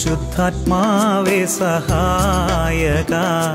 പരിശുദ്ധാത്മാവേ സഹായക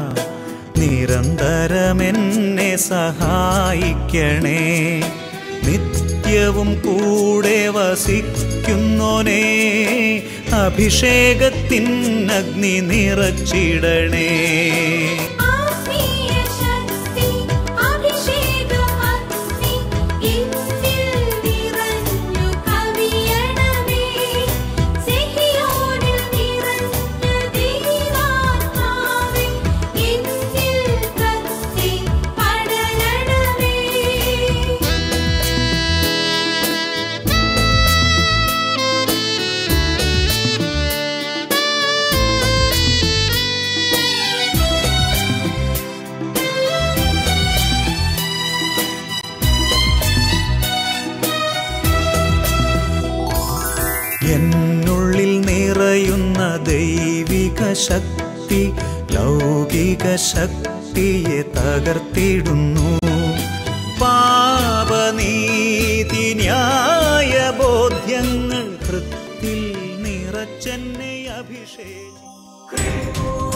നിരന്തരമെന്നെ സഹായിക്കണേ നിത്യവും കൂടെ വസിക്കുന്നോനേ അഭിഷേകത്തിൻ അഗ്നി നിറച്ചിടണേ ആത്മീയ ശക്തി അഭിഷേകമഗ്നി എന്നിൽ നിറഞ്ഞു കവിയണമേ സിഹിയോനിൽ നിറഞ്ഞ ദൈവാത്മാവേ എന്നിൽ കത്തി പടരണമേ എന്നുള്ളിൽ നിറയുന്ന ദൈവിക ശക്തി ലൗകിക ശക്തിയെ തകർത്തിടുന്നു പാപനീതി ന്യായ ബോധ്യങ്ങൾ കൃത്തിൽ നിറച്ചെന്നെ അഭിഷേകം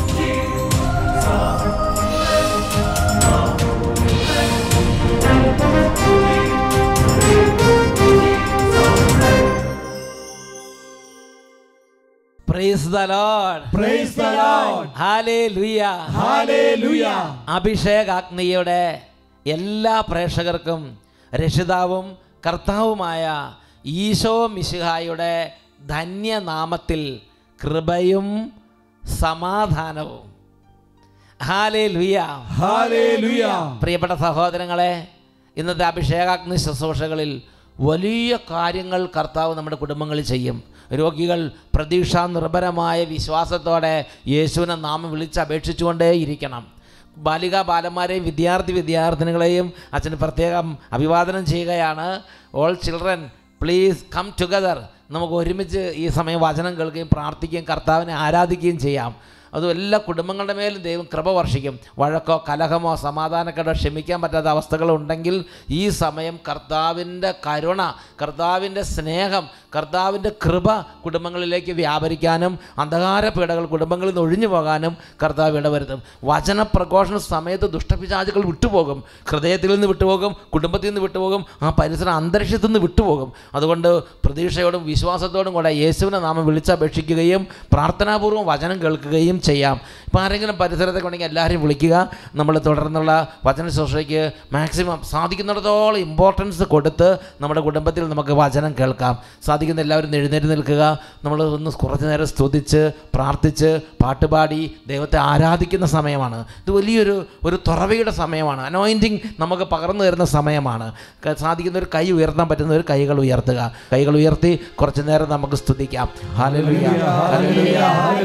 price the Lord Praise the Lord. Hallelujah Hallelujah. അഭിഷേകാഗ്നിയുടെ എല്ലാ പ്രേക്ഷകർക്കും രക്ഷിതാവും കർത്താവുമായ ഈശോ മിശിഹായുടെ ധന്യനാമത്തിൽ കൃപയും സമാധാനവും ഹാലേലുയ Hallelujah. പ്രിയപ്പെട്ട സഹോദരങ്ങളെ ഇന്നത്തെ അഭിഷേകാഗ്നി ശുശ്രൂഷകളിൽ വലിയ കാര്യങ്ങൾ കർത്താവ് നമ്മുടെ കുടുംബങ്ങളിൽ ചെയ്യും രോഗികൾ പ്രതീക്ഷാ നിർഭരമായ വിശ്വാസത്തോടെ യേശുവിനെ നാമം വിളിച്ച് അപേക്ഷിച്ചുകൊണ്ടേയിരിക്കണം ബാലിക ബാലന്മാരെയും വിദ്യാർത്ഥി വിദ്യാർത്ഥിനികളെയും അച്ഛന് പ്രത്യേകം അഭിവാദനം ചെയ്യുകയാണ് all children please come together നമുക്ക് ഒരുമിച്ച് ഈ സമയം വചനം കേൾക്കുകയും പ്രാർത്ഥിക്കുകയും കർത്താവിനെ ആരാധിക്കുകയും ചെയ്യാം അതും എല്ലാ കുടുംബങ്ങളുടെ മേലും ദൈവം കൃപ വർഷിക്കും വഴക്കോ കലഹമോ സമാധാനക്കേടോ ക്ഷമിക്കാൻ പറ്റാത്ത അവസ്ഥകളുണ്ടെങ്കിൽ ഈ സമയം കർത്താവിൻ്റെ കരുണ കർത്താവിൻ്റെ സ്നേഹം കർത്താവിൻ്റെ കൃപ കുടുംബങ്ങളിലേക്ക് വ്യാപരിക്കാനും അന്ധകാര പീഡകൾ കുടുംബങ്ങളിൽ നിന്ന് ഒഴിഞ്ഞു പോകാനും കർത്താവ് ഇടവരുത്തും വചനപ്രഘോഷണ സമയത്ത് ദുഷ്ടപിശാചുകൾ വിട്ടുപോകും ഹൃദയത്തിൽ നിന്ന് വിട്ടുപോകും കുടുംബത്തിൽ നിന്ന് വിട്ടുപോകും ആ പരിസര അന്തരീക്ഷത്തിൽ നിന്ന് വിട്ടുപോകും അതുകൊണ്ട് പ്രതീക്ഷയോടും വിശ്വാസത്തോടും കൂടെ യേശുവിനെ നാമം വിളിച്ചപേക്ഷിക്കുകയും പ്രാർത്ഥനാപൂർവ്വം വചനം കേൾക്കുകയും ചെയ്യാം ഇപ്പോൾ ആരെങ്കിലും പരിസരത്തൊക്കെ ഉണ്ടെങ്കിൽ എല്ലാവരെയും വിളിക്കുക നമ്മൾ തുടർന്നുള്ള വചന ശുശ്രൂഷയ്ക്ക് മാക്സിമം സാധിക്കുന്നിടത്തോളം ഇമ്പോർട്ടൻസ് കൊടുത്ത് നമ്മുടെ കുടുംബത്തിൽ നമുക്ക് വചനം കേൾക്കാം സാധിക്കുന്ന എല്ലാവരും ഒന്ന് എഴുന്നേറ്റ് നിൽക്കുക നമ്മൾ ഒന്ന് കുറച്ച് നേരം സ്തുതിച്ച് പ്രാർത്ഥിച്ച് പാട്ടുപാടി ദൈവത്തെ ആരാധിക്കുന്ന സമയമാണ് ഇത് വലിയൊരു ഒരു തുറവയുടെ സമയമാണ് അനോയിൻറ്റിങ് നമുക്ക് പകർന്നു തരുന്ന സമയമാണ് ക- സാധിക്കുന്ന ഒരു കൈ ഉയർത്താൻ പറ്റുന്ന ഒരു കൈകൾ ഉയർത്തുക കൈകൾ ഉയർത്തി കുറച്ച് നേരം നമുക്ക് സ്തുതിക്കാം ഹല്ലേലൂയ ഹല്ലേലൂയ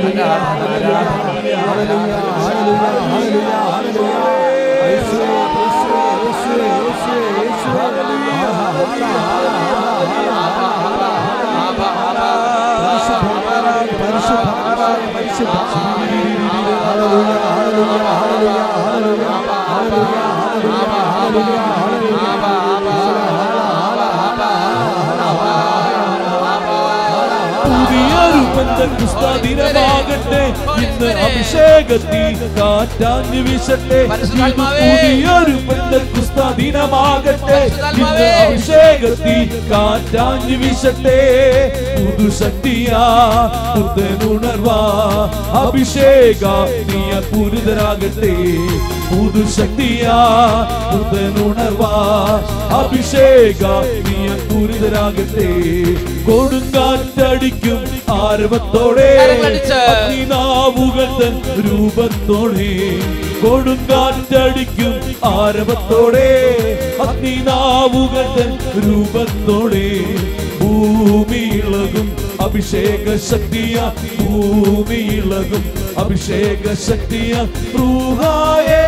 പുതിയൊരു ബന്ധക്രിസ്താദിനമാകട്ടെ ഇന്ന് അഭിഷേകത്തി കാറ്റാഞ്ഞു വീശട്ടെ ഇത് പരിശുദ്ധാത്മാവേ. പുതിയൊരു ബന്ധക്രിസ്താദിനമാകട്ടെ ഇന്ന് അഭിഷേകത്തി കാറ്റാഞ്ഞു വീശട്ടെ പുതുശക്തിയാ പുത്തനുണർവാ അഭിഷേക നീയ പുരിതരാകട്ടെ പുതുശക്തിയാ പുത്തനുണർവാ അഭിഷേക നീയ പുരിതരാകട്ടെ കൊടുങ്കാറ്റടിക്കും ആരവത്തോടെ കരങ്ങളടിച്ച്. അഗ്നിനാവുകൾ തൻ രൂപത്തോടെ കൊടുങ്കാറ്റടിക്കും ആരവത്തോടെ അഗ്നിനാവുകൾ തൻ രൂപത്തോടെ ഭൂമിയിളകും അഭിഷേക ശക്തിയ ഭൂമിയിളകും അഭിഷേക ശക്തിയ റൂഹായേ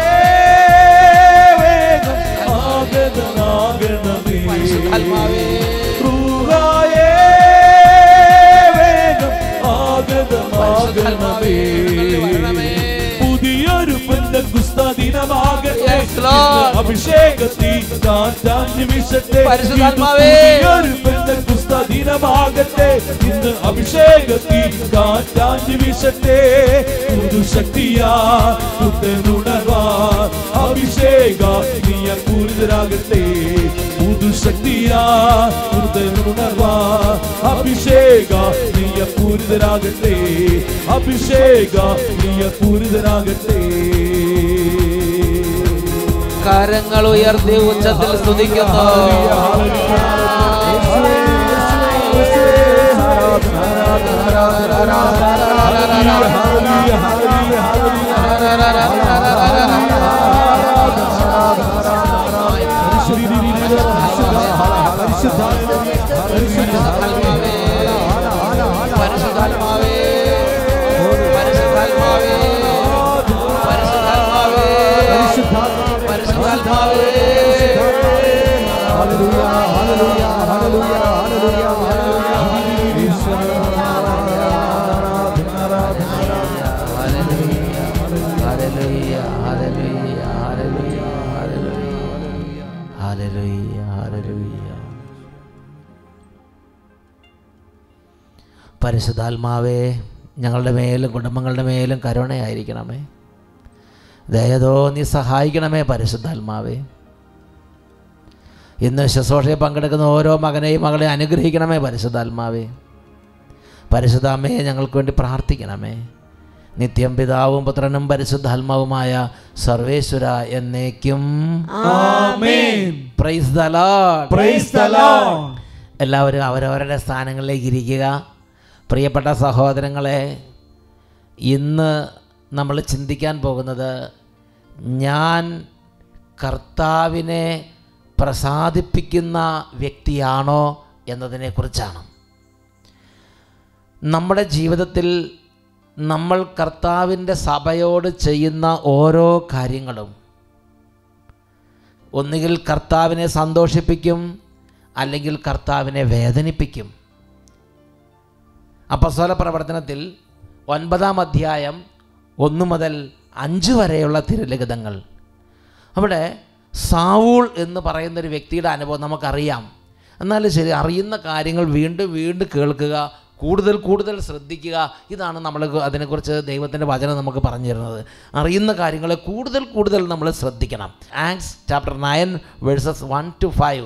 വേഗം ആഗതനാകണമേ പരിശുദ്ധാത്മാവേ. റൂഹായേ വേഗം ആഗതമാകണമേ പരിശുദ്ധാത്മാവേ, വരണമേ. പുതിയൊരു ബന്ധക്കുസ്ത ദിനമാകട്ടെ Yes. Praise the Lord. അഭിഷേകത്തി കാറ്റാഞ്ഞു വീശട്ടെ പരിശുദ്ധാത്മാവേ. ഇത് പുതിയൊരു പെന്തക്കുസ്ത ദിനമാകട്ടെ ഇന്ന് അഭിഷേകത്തി കാറ്റാഞ്ഞു വീശട്ടെ പുതുശക്തിയാ പുത്തനുണർവാ അഭിഷേക നീയ പൂരിതരാകട്ടെ പുതുശക്തിയാ പുത്തനുണർവാ അഭിഷേക നീയ പൂരിതരാകട്ടെ അഭിഷേക നീയ പൂരിതരാകട്ടെ കരങ്ങൾ ഉയർത്തി ഉച്ചത്തിൽ സ്തുതിക്കുന്നു പരിശുദ്ധാത്മാവേ പരിശുദ്ധാത്മാവേ പരിശുദ്ധാത്മാവേ പരിശുദ്ധാത്മാവേ hallelujah hallelujah hallelujah hallelujah hallelujah hallelujah പരിശുദ്ധാത്മാവേ ഞങ്ങളുടെ മേലും കുടുംബങ്ങളുടെ മേലും കരുണയായിരിക്കണമേ ദയതോ നീ സഹായിക്കണമേ പരിശുദ്ധാത്മാവേ ഇന്ന് ശുശ്രൂഷയിൽ പങ്കെടുക്കുന്ന ഓരോ മകനെയും മകളെ അനുഗ്രഹിക്കണമേ പരിശുദ്ധാത്മാവേ പരിശുദ്ധാമ്മയെ ഞങ്ങൾക്ക് വേണ്ടി പ്രാർത്ഥിക്കണമേ നിത്യം പിതാവും പുത്രനും പരിശുദ്ധാത്മാവുമായ സർവേശ്വര എന്നേക്കും amen praise the lord praise the lord എല്ലാവരും അവരവരുടെ സ്ഥാനങ്ങളിലേക്ക് ഇരിക്കുക പ്രിയപ്പെട്ട സഹോദരങ്ങളെ ഇന്ന് നമ്മൾ ചിന്തിക്കാൻ പോകുന്നത് ഞാൻ കർത്താവിനെ പ്രസാദിപ്പിക്കുന്ന വ്യക്തിയാണോ എന്നതിനെക്കുറിച്ചാണ് നമ്മുടെ ജീവിതത്തിൽ നമ്മൾ കർത്താവിൻ്റെ സഭയോട് ചെയ്യുന്ന ഓരോ കാര്യങ്ങളും ഒന്നുകിൽ കർത്താവിനെ സന്തോഷിപ്പിക്കും അല്ലെങ്കിൽ കർത്താവിനെ വേദനിപ്പിക്കും അപ്പസ്വല പ്രവർത്തനത്തിൽ ഒൻപതാം അധ്യായം ഒന്ന് മുതൽ അഞ്ച് വരെയുള്ള തിരുലിഖിതങ്ങൾ അവിടെ സാവൂൾ എന്ന് പറയുന്ന ഒരു വ്യക്തിയുടെ അനുഭവം നമുക്കറിയാം എന്നാലും ശരി അറിയുന്ന കാര്യങ്ങൾ വീണ്ടും വീണ്ടും കേൾക്കുക കൂടുതൽ കൂടുതൽ ശ്രദ്ധിക്കുക ഇതാണ് നമ്മൾ അതിനെക്കുറിച്ച് ദൈവത്തിൻ്റെ വചനം നമുക്ക് പറഞ്ഞു തരുന്നത് അറിയുന്ന കാര്യങ്ങളെ കൂടുതൽ കൂടുതൽ നമ്മൾ ശ്രദ്ധിക്കണം Acts chapter nine verses one two five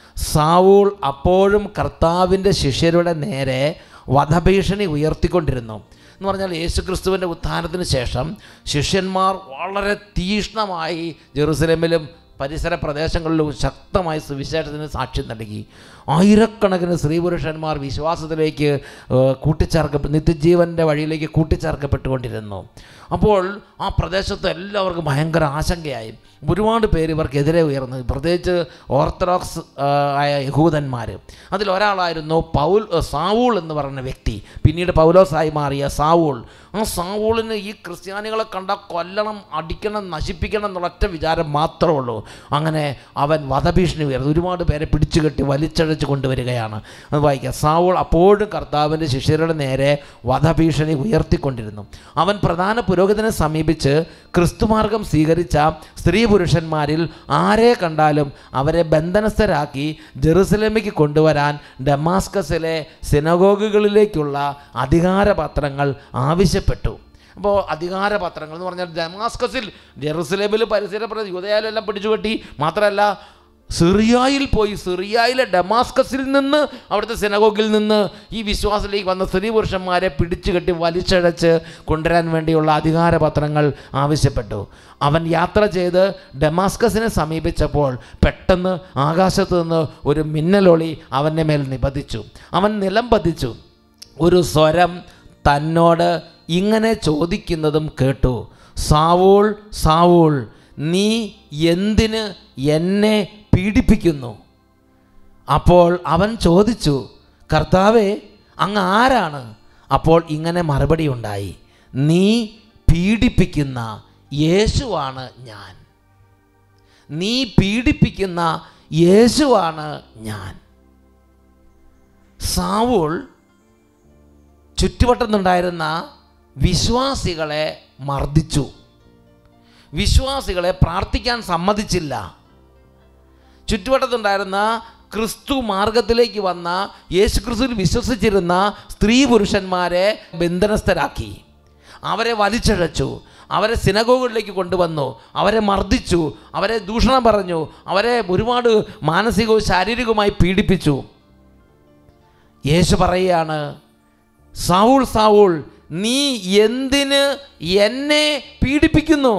സാവൂൾ അപ്പോഴും കർത്താവിൻ്റെ ശിഷ്യരുടെ നേരെ വധഭീഷണി ഉയർത്തിക്കൊണ്ടിരുന്നു എന്ന് പറഞ്ഞാൽ യേശുക്രിസ്തുവിൻ്റെ ഉത്ഥാനത്തിന് ശേഷം ശിഷ്യന്മാർ വളരെ തീഷ്ണമായി ജെറുസലേമിലും പരിസര പ്രദേശങ്ങളിലും ശക്തമായി സുവിശേഷത്തിന് സാക്ഷ്യം നൽകി ആയിരക്കണക്കിന് സ്ത്രീപുരുഷന്മാർ വിശ്വാസത്തിലേക്ക് ഏഹ്, കൂട്ടിച്ചേർക്ക നിത്യജീവൻ്റെ വഴിയിലേക്ക് കൂട്ടിച്ചേർക്കപ്പെട്ടുകൊണ്ടിരുന്നു അപ്പോൾ ആ പ്രദേശത്ത് എല്ലാവർക്കും ഭയങ്കര ആശങ്കയായി ഒരുപാട് പേര് ഇവർക്കെതിരെ ഉയർന്നു പ്രത്യേകിച്ച് ഓർത്തഡോക്സ് ആ, ആയ യഹൂദന്മാർ അതിലൊരാളായിരുന്നു പൗൽ സാവൂൾ എന്ന് പറയുന്ന വ്യക്തി പിന്നീട് പൗലോസായി മാറിയ സാവൂൾ ആ സാവൂളിന് ഈ ക്രിസ്ത്യാനികളെ കണ്ട കൊല്ലണം അടിക്കണം നശിപ്പിക്കണം എന്നുള്ള ഒറ്റ വിചാരം മാത്രമേ ഉള്ളൂ അങ്ങനെ അവൻ വധഭീഷണി ഉയർന്നു ഒരുപാട് പേരെ പിടിച്ചുകെട്ടി വലിച്ചഴച്ച് കൊണ്ടുവരികയാണ് അത് വായിക്കാം സാവൂൾ അപ്പോഴും കർത്താവിൻ്റെ ശിഷ്യരുടെ നേരെ വധഭീഷണി ഉയർത്തിക്കൊണ്ടിരുന്നു അവൻ പ്രധാന പുരോഹിതനെ സമീപിച്ച് ക്രിസ്തുമാർഗം സ്വീകരിച്ച സ്ത്രീ പുരുഷന്മാരിൽ ആരെ കണ്ടാലും അവരെ ബന്ധനസ്ഥരാക്കി ജെറുസലേമിലേക്ക് കൊണ്ടുവരാൻ ഡമാസ്കസിലെ സിനഗോഗുകളിലേക്കുള്ള അധികാരപത്രങ്ങൾ ആവശ്യപ്പെട്ടു അപ്പോൾ അധികാരപത്രങ്ങൾ എന്ന് പറഞ്ഞാൽ ഡമാസ്കസിൽ ജെറുസലേമിൽ പരിസര പ്രദേശം യുദയാലും എല്ലാം പിടിച്ചുകെട്ടി മാത്രമല്ല സിറിയായിൽ പോയി സിറിയയിലെ ഡമാസ്കസിൽ നിന്ന് അവിടുത്തെ സെനഗോഗിൽ നിന്ന് ഈ വിശ്വാസത്തിലേക്ക് വന്ന സ്ത്രീ പുരുഷന്മാരെ പിടിച്ചു കെട്ടി വലിച്ചഴച്ച് കൊണ്ടുവരാൻ വേണ്ടിയുള്ള അധികാരപത്രങ്ങൾ ആവശ്യപ്പെട്ടു അവൻ യാത്ര ചെയ്ത് ഡമാസ്കസിനെ സമീപിച്ചപ്പോൾ പെട്ടെന്ന് ആകാശത്ത് നിന്ന് ഒരു മിന്നലൊളി അവൻ്റെ മേൽ നിബന്ധിച്ചു അവൻ നിലം പതിച്ചു ഒരു സ്വരം തന്നോട് ഇങ്ങനെ ചോദിക്കുന്നതും കേട്ടു സാവൂൾ സാവൂൾ നീ എന്തിന് എന്നെ പീഡിപ്പിക്കുന്നു അപ്പോൾ അവൻ ചോദിച്ചു കർത്താവെ അങ്ങ് ആരാണ് അപ്പോൾ ഇങ്ങനെ മറുപടി ഉണ്ടായി നീ പീഡിപ്പിക്കുന്ന യേശുവാണ് ഞാൻ നീ പീഡിപ്പിക്കുന്ന യേശുവാണ് ഞാൻ സാവൂൾ ചുറ്റുവട്ടത്തുണ്ടായിരുന്ന വിശ്വാസികളെ മർദ്ദിച്ചു വിശ്വാസികളെ പ്രാർത്ഥിക്കാൻ സമ്മതിച്ചില്ല ചുറ്റുവട്ടത്തുണ്ടായിരുന്ന ക്രിസ്തു മാർഗത്തിലേക്ക് വന്ന യേശു ക്രിസ്തുവിൽ വിശ്വസിച്ചിരുന്ന സ്ത്രീ പുരുഷന്മാരെ ബന്ധനസ്ഥരാക്കി അവരെ വലിച്ചഴച്ചു അവരെ സിനഗോഗുകളിലേക്ക് കൊണ്ടുവന്നു അവരെ മർദ്ദിച്ചു അവരെ ദൂഷണം പറഞ്ഞു അവരെ ഒരുപാട് മാനസികവും ശാരീരികവുമായി പീഡിപ്പിച്ചു യേശു പറയുകയാണ് സൗൾ സൗൾ നീ എന്തിന് എന്നെ പീഡിപ്പിക്കുന്നു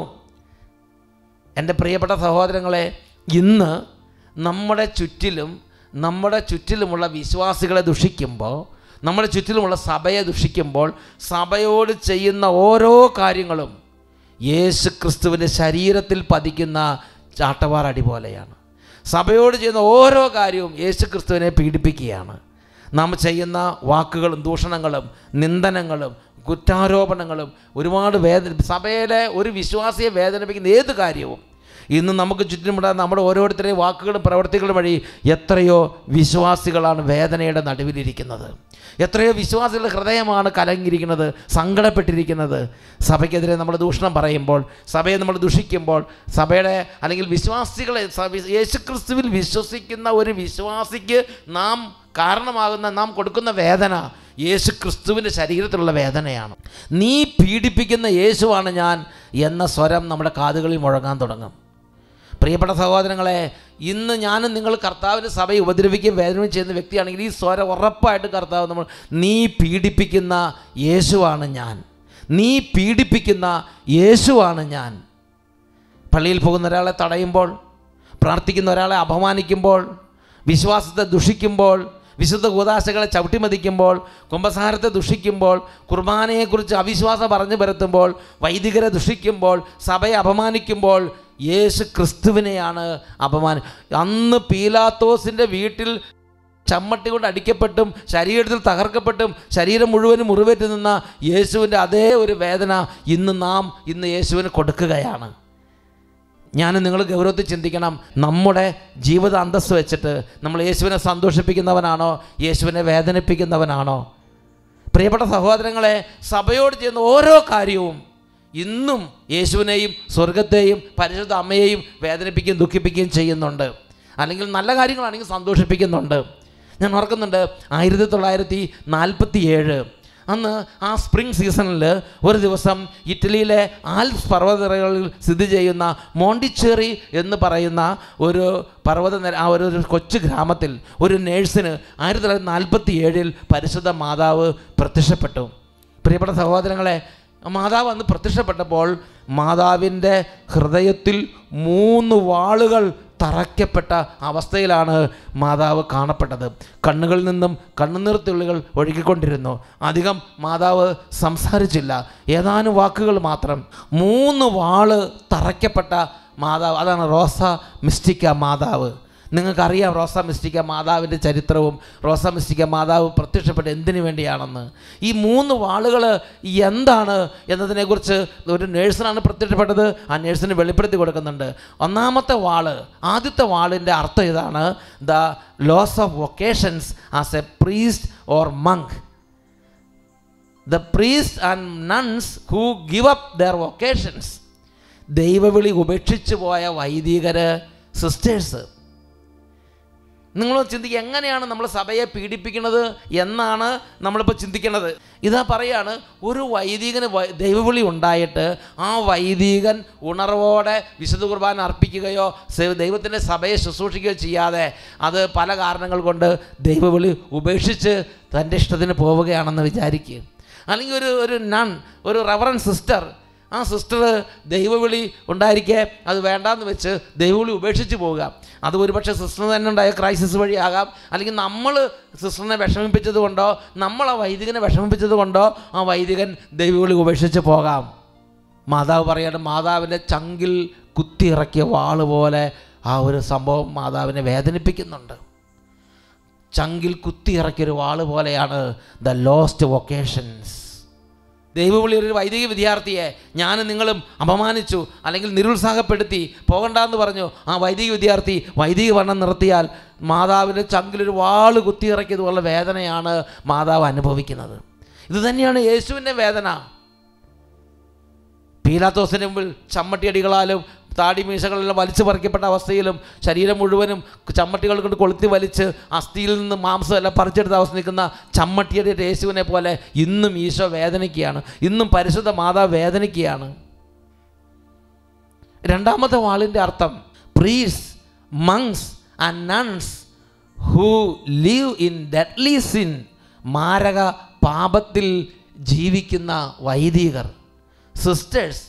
എൻ്റെ പ്രിയപ്പെട്ട സഹോദരങ്ങളെ ഇന്ന് നമ്മുടെ ചുറ്റിലും നമ്മുടെ ചുറ്റിലുമുള്ള വിശ്വാസികളെ ദുഷിക്കുമ്പോൾ നമ്മുടെ ചുറ്റിലുമുള്ള സഭയെ ദുഷിക്കുമ്പോൾ സഭയോട് ചെയ്യുന്ന ഓരോ കാര്യങ്ങളും യേശു ക്രിസ്തുവിൻ്റെ ശരീരത്തിൽ പതിക്കുന്ന ചാട്ടവാറടി പോലെയാണ് സഭയോട് ചെയ്യുന്ന ഓരോ കാര്യവും യേശു ക്രിസ്തുവിനെ പീഡിപ്പിക്കുകയാണ് നാം ചെയ്യുന്ന വാക്കുകളും ദൂഷണങ്ങളും നിന്ദനങ്ങളും കുറ്റാരോപണങ്ങളും ഒരുപാട് വേദന സഭയിലെ ഒരു വിശ്വാസിയെ വേദനിപ്പിക്കുന്ന ഏത് കാര്യവും ഇന്ന് നമുക്ക് ചുറ്റുമുള്ള നമ്മുടെ ഓരോരുത്തരുടെയും വാക്കുകളും പ്രവർത്തികളും വഴി എത്രയോ വിശ്വാസികളാണ് വേദനയുടെ നടുവിലിരിക്കുന്നത് എത്രയോ വിശ്വാസികളുടെ ഹൃദയമാണ് കലങ്ങിയിരിക്കുന്നത് സങ്കടപ്പെട്ടിരിക്കുന്നത് സഭയ്ക്കെതിരെ നമ്മൾ ദൂഷണം പറയുമ്പോൾ സഭയെ നമ്മൾ ദുഷിക്കുമ്പോൾ സഭയുടെ അല്ലെങ്കിൽ വിശ്വാസികളെ സഭ- യേശുക്രിസ്തുവിൽ വിശ്വസിക്കുന്ന ഒരു വിശ്വാസിക്ക് നാം കാരണമാകുന്ന നാം കൊടുക്കുന്ന വേദന യേശു ക്രിസ്തുവിൻ്റെ ശരീരത്തിലുള്ള വേദനയാണ് നീ പീഡിപ്പിക്കുന്ന യേശുവാണ് ഞാൻ എന്ന സ്വരം നമ്മുടെ കാതുകളിൽ മുഴങ്ങാൻ തുടങ്ങും പ്രിയപ്പെട്ട സഹോദരങ്ങളെ ഇന്ന് ഞാനും നിങ്ങൾ കർത്താവിൻ്റെ സഭയെ ഉപദ്രവിക്കുകയും വേദനയും ചെയ്യുന്ന വ്യക്തിയാണെങ്കിൽ ഈ സ്വരം ഉറപ്പായിട്ട് കർത്താവ് നമ്മൾ നീ പീഡിപ്പിക്കുന്ന യേശുവാണ് ഞാൻ നീ പീഡിപ്പിക്കുന്ന യേശുവാണ് ഞാൻ പള്ളിയിൽ പോകുന്ന ഒരാളെ തടയുമ്പോൾ പ്രാർത്ഥിക്കുന്ന ഒരാളെ അപമാനിക്കുമ്പോൾ വിശ്വാസത്തെ ദുഷിക്കുമ്പോൾ വിശുദ്ധ കൂതാശകളെ ചവിട്ടിമതിക്കുമ്പോൾ കുംഭസാരത്തെ ദുഷിക്കുമ്പോൾ കുർബാനയെക്കുറിച്ച് അവിശ്വാസം പറഞ്ഞു പരത്തുമ്പോൾ വൈദികരെ ദുഷിക്കുമ്പോൾ സഭയെ അപമാനിക്കുമ്പോൾ യേശു ക്രിസ്തുവിനെയാണ് അപമാനം അന്ന് പീലാത്തോസിൻ്റെ വീട്ടിൽ ചമ്മട്ടി കൊണ്ട് അടിക്കപ്പെട്ടും ശരീരത്തിൽ തകർക്കപ്പെട്ടും ശരീരം മുഴുവനും മുറിവേറ്റ് നിന്ന യേശുവിൻ്റെ അതേ ഒരു വേദന ഇന്ന് നാം ഇന്ന് യേശുവിന് കൊടുക്കുകയാണ് ഞാൻ നിങ്ങൾ ഗൗരവത്തിൽ ചിന്തിക്കണം നമ്മുടെ ജീവിത അന്തസ്സ് വെച്ചിട്ട് നമ്മൾ യേശുവിനെ സന്തോഷിപ്പിക്കുന്നവനാണോ യേശുവിനെ വേദനിപ്പിക്കുന്നവനാണോ പ്രിയപ്പെട്ട സഹോദരങ്ങളെ സഭയോട് ചെയ്യുന്ന ഓരോ കാര്യവും ഇന്നും യേശുവിനെയും സ്വർഗത്തെയും പരിശുദ്ധ അമ്മയെയും വേദനിപ്പിക്കുകയും ദുഃഖിപ്പിക്കുകയും ചെയ്യുന്നുണ്ട് അല്ലെങ്കിൽ നല്ല കാര്യങ്ങളാണെങ്കിൽ സന്തോഷിപ്പിക്കുന്നുണ്ട് ഞാൻ ഓർക്കുന്നുണ്ട് ആയിരത്തി തൊള്ളായിരത്തി നാൽപ്പത്തി ഏഴ് അന്ന് ആ സ്പ്രിംഗ് സീസണിൽ ഒരു ദിവസം ഇറ്റലിയിലെ ആൽപ്സ് പർവ്വതനിരകളിൽ സ്ഥിതി ചെയ്യുന്ന മോണ്ടിച്ചേറി എന്ന് പറയുന്ന ഒരു പർവ്വത നിര ആ ഒരു ഒരു കൊച്ചു ഗ്രാമത്തിൽ ഒരു നേഴ്സിന് ആയിരത്തി തൊള്ളായിരത്തി നാൽപ്പത്തി ഏഴിൽ പരിശുദ്ധ മാതാവ് പ്രത്യക്ഷപ്പെട്ടു പ്രിയപ്പെട്ട സഹോദരങ്ങളെ മാതാവ് അന്ന് പ്രത്യക്ഷപ്പെട്ടപ്പോൾ മാതാവിൻ്റെ ഹൃദയത്തിൽ മൂന്ന് വാളുകൾ തറയ്ക്കപ്പെട്ട അവസ്ഥയിലാണ് മാതാവ് കാണപ്പെട്ടത് കണ്ണുകളിൽ നിന്നും കണ്ണുനീർത്തുള്ളികൾ ഒഴുകിക്കൊണ്ടിരുന്നു അധികം മാതാവ് സംസാരിച്ചില്ല ഏതാനും വാക്കുകൾ മാത്രം മൂന്ന് വാള് തറയ്ക്കപ്പെട്ട മാതാവ് അതാണ് റോസ മിസ്റ്റിക്ക മാതാവ് നിങ്ങൾക്കറിയാം റോസ മിസ്റ്റിക്ക മാതാവിൻ്റെ ചരിത്രവും റോസ മിസ്റ്റിക്ക മാതാവ് പ്രത്യക്ഷപ്പെട്ട് എന്തിനു വേണ്ടിയാണെന്ന് ഈ മൂന്ന് വാളുകൾ എന്താണ് എന്നതിനെക്കുറിച്ച് ഒരു നേഴ്സിനാണ് പ്രത്യക്ഷപ്പെട്ടത് ആ നേഴ്സിന് വെളിപ്പെടുത്തി കൊടുക്കുന്നുണ്ട് ഒന്നാമത്തെ വാള് ആദ്യത്തെ വാളിൻ്റെ അർത്ഥം ഇതാണ് the loss of vocations as a priest or monk the priest and nuns who give up their vocations ദൈവവിളി ഉപേക്ഷിച്ചു പോയ വൈദികര് സിസ്റ്റേഴ്സ് നിങ്ങൾ ചിന്തിക്കുക എങ്ങനെയാണ് നമ്മൾ സഭയെ പീഡിപ്പിക്കുന്നത് എന്നാണ് നമ്മളിപ്പോൾ ചിന്തിക്കുന്നത് ഇതാ പറയാണ് ഒരു വൈദികന് വ- ദൈവവിളി ഉണ്ടായിട്ട് ആ വൈദികൻ ഉണർവോടെ വിശുദ്ധ കുർബാന അർപ്പിക്കുകയോ സ- ദൈവത്തിൻ്റെ സഭയെ ശുശ്രൂഷിക്കുകയോ ചെയ്യാതെ അത് പല കാരണങ്ങൾ കൊണ്ട് ദൈവവിളി ഉപേക്ഷിച്ച് തൻ്റെ ഇഷ്ടത്തിന് പോവുകയാണെന്ന് വിചാരിക്കുക അല്ലെങ്കിൽ ഒരു ഒരു നൺ ഒരു റവറൻ സിസ്റ്റർ ആ സിസ്റ്റർ ദൈവവിളി ഉണ്ടായിരിക്കെ അത് വേണ്ടാന്ന് വെച്ച് ദൈവവിളി ഉപേക്ഷിച്ച് പോവുക അത് ഒരുപക്ഷെ സിസ്റ്റർ തന്നെ ഉണ്ടായ ക്രൈസിസ് വഴിയാകാം അല്ലെങ്കിൽ നമ്മൾ സിസ്റ്ററിനെ വിഷമിപ്പിച്ചത് കൊണ്ടോ നമ്മൾ ആ വൈദികനെ വിഷമിപ്പിച്ചത് കൊണ്ടോ ആ വൈദികൻ ദൈവവിളി ഉപേക്ഷിച്ച് പോകാം മാതാവ് പറയാണ് മാതാവിൻ്റെ ചങ്കിൽ കുത്തിയിറക്കിയ വാള് പോലെ ആ ഒരു സംഭവം മാതാവിനെ വേദനിപ്പിക്കുന്നുണ്ട് ചങ്കിൽ കുത്തിയിറക്കിയൊരു വാള് പോലെയാണ് ദ ലോസ്റ്റ് വൊക്കേഷൻസ് ദൈവവിളി ഒരു വൈദിക വിദ്യാർത്ഥിയെ ഞാനും നിങ്ങളും അപമാനിച്ചു അല്ലെങ്കിൽ നിരുത്സാഹപ്പെടുത്തി പോകണ്ടെന്ന് പറഞ്ഞു ആ വൈദിക വിദ്യാർത്ഥി വൈദിക വർണ്ണം നിർത്തിയാൽ മാതാവിൻ്റെ ചങ്കിലൊരു വാള് കുത്തിയിറക്കിയതുപോലുള്ള വേദനയാണ് മാതാവ് അനുഭവിക്കുന്നത് ഇത് തന്നെയാണ് യേശുവിൻ്റെ വേദന പീലാത്തോസിന് മുമ്പിൽ ചമ്മട്ടിയടികളാലും താടി മീശകളെല്ലാം വലിച്ചു പറിക്കപ്പെട്ട അവസ്ഥയിലും ശരീരം മുഴുവനും ചമ്മട്ടികൾ കൊണ്ട് കൊളുത്തി വലിച്ച് അസ്ഥിയിൽ നിന്ന് മാംസം എല്ലാം പറിച്ചെടുത്ത അവസ്ഥ നിൽക്കുന്ന ചമ്മട്ടിയുടെ യേശുവിനെ പോലെ ഇന്നും ഈശോ വേദനിക്കുകയാണ് ഇന്നും പരിശുദ്ധ മാതാവ് വേദനിക്കുകയാണ് രണ്ടാമത്തെ വാളിൻ്റെ അർത്ഥം priests monks and nuns who live in deadly sin മാരക പാപത്തിൽ ജീവിക്കുന്ന വൈദികർ സിസ്റ്റേഴ്സ്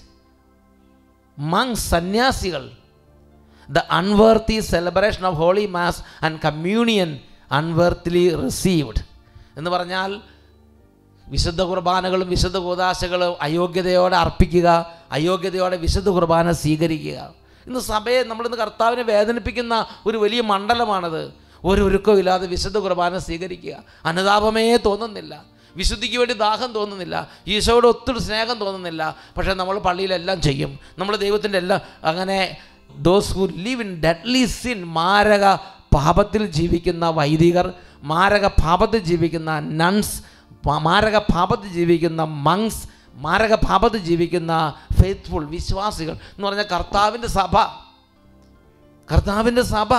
മങ്സ് സന്യാസികൾ the unworthy celebration of holy mass and communion unworthily received എന്ന് പറഞ്ഞാൽ വിശുദ്ധ കുർബാനകളും വിശുദ്ധ കൂതാശകളും അയോഗ്യതയോടെ അർപ്പിക്കുക അയോഗ്യതയോടെ വിശുദ്ധ കുർബാന സ്വീകരിക്കുക ഇന്ന് സഭയെ നമ്മളിന്ന് കർത്താവിനെ വേദനിപ്പിക്കുന്ന ഒരു വലിയ മണ്ഡലമാണത് ഒരു ഒരുക്കവും ഇല്ലാതെ വിശുദ്ധ കുർബാന സ്വീകരിക്കുക അനുതാപമേ തോന്നുന്നില്ല വിശുദ്ധിക്ക് വേണ്ടി ദാഹം തോന്നുന്നില്ല ഈശോയോട് ഒത്തിരി സ്നേഹം തോന്നുന്നില്ല പക്ഷേ നമ്മൾ പള്ളിയിലെല്ലാം ചെയ്യും നമ്മൾ ദൈവത്തിൻ്റെ എല്ലാം അങ്ങനെ those who live in deadly sin മാരക പാപത്തിൽ ജീവിക്കുന്ന വൈദികർ മാരക പാപത്തിൽ ജീവിക്കുന്ന നൺസ് മാരക പാപത്തിൽ ജീവിക്കുന്ന മങ്സ് മാരക പാപത്തിൽ ജീവിക്കുന്ന ഫെയ്ത്ത്ഫുൾ വിശ്വാസികൾ എന്ന് പറഞ്ഞാൽ കർത്താവിൻ്റെ സഭ കർത്താവിൻ്റെ സഭ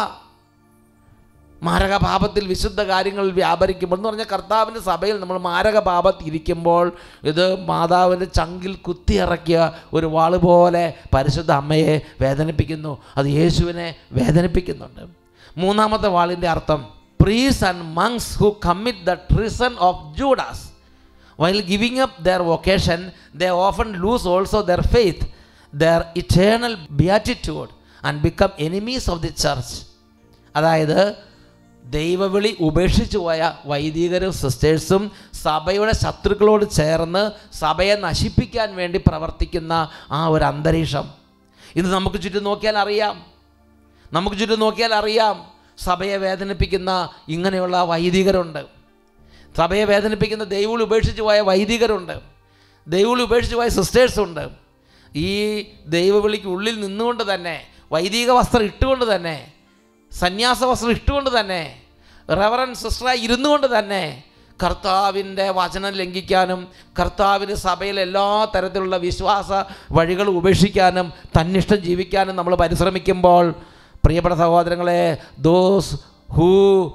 മാരകപാപത്തിൽ വിശുദ്ധ കാര്യങ്ങളിൽ വ്യാപരിക്കുമ്പോൾ എന്ന് പറഞ്ഞാൽ കർത്താവിൻ്റെ സഭയിൽ നമ്മൾ മാരകപാപത്തിൽ ഇരിക്കുമ്പോൾ ഇത് മാതാവിൻ്റെ ചങ്കിൽ കുത്തിയിറക്കിയ ഒരു വാള് പോലെ പരിശുദ്ധ അമ്മയെ വേദനിപ്പിക്കുന്നു അത് യേശുവിനെ വേദനിപ്പിക്കുന്നുണ്ട് മൂന്നാമത്തെ വാളിൻ്റെ അർത്ഥം priests and monks who commit the treason of Judas while giving up their vocation they often lose also their faith their eternal beatitude and become enemies of the church അതായത് ദൈവവിളി ഉപേക്ഷിച്ചു പോയ വൈദികരും സിസ്റ്റേഴ്സും സഭയുടെ ശത്രുക്കളോട് ചേർന്ന് സഭയെ നശിപ്പിക്കാൻ വേണ്ടി പ്രവർത്തിക്കുന്ന ആ ഒരു അന്തരീക്ഷം ഇത് നമുക്ക് ചുറ്റും നോക്കിയാൽ അറിയാം നമുക്ക് ചുറ്റും നോക്കിയാൽ അറിയാം സഭയെ വേദനിപ്പിക്കുന്ന ഇങ്ങനെയുള്ള വൈദികരുണ്ട് സഭയെ വേദനിപ്പിക്കുന്ന ദൈവങ്ങൾ ഉപേക്ഷിച്ച് പോയ വൈദികരുണ്ട് ദൈവങ്ങൾ ഉപേക്ഷിച്ച് പോയ സിസ്റ്റേഴ്സ് ഉണ്ട് ഈ ദൈവവിളിക്ക് ഉള്ളിൽ നിന്നുകൊണ്ട് തന്നെ വൈദിക വസ്ത്രം ഇട്ടുകൊണ്ട് തന്നെ സന്യാസ വസ്ത്രം ഇട്ടുകൊണ്ട് തന്നെ റവറൻ സിസ്റ്ററായി ഇരുന്നു കൊണ്ട് തന്നെ കർത്താവിൻ്റെ വചനം ലംഘിക്കാനും കർത്താവിൻ്റെ സഭയിൽ എല്ലാ തരത്തിലുള്ള വിശ്വാസ വഴികൾ ഉപേക്ഷിക്കാനും തന്നിഷ്ടം ജീവിക്കാനും നമ്മൾ പരിശ്രമിക്കുമ്പോൾ പ്രിയപ്പെട്ട സഹോദരങ്ങളെ those who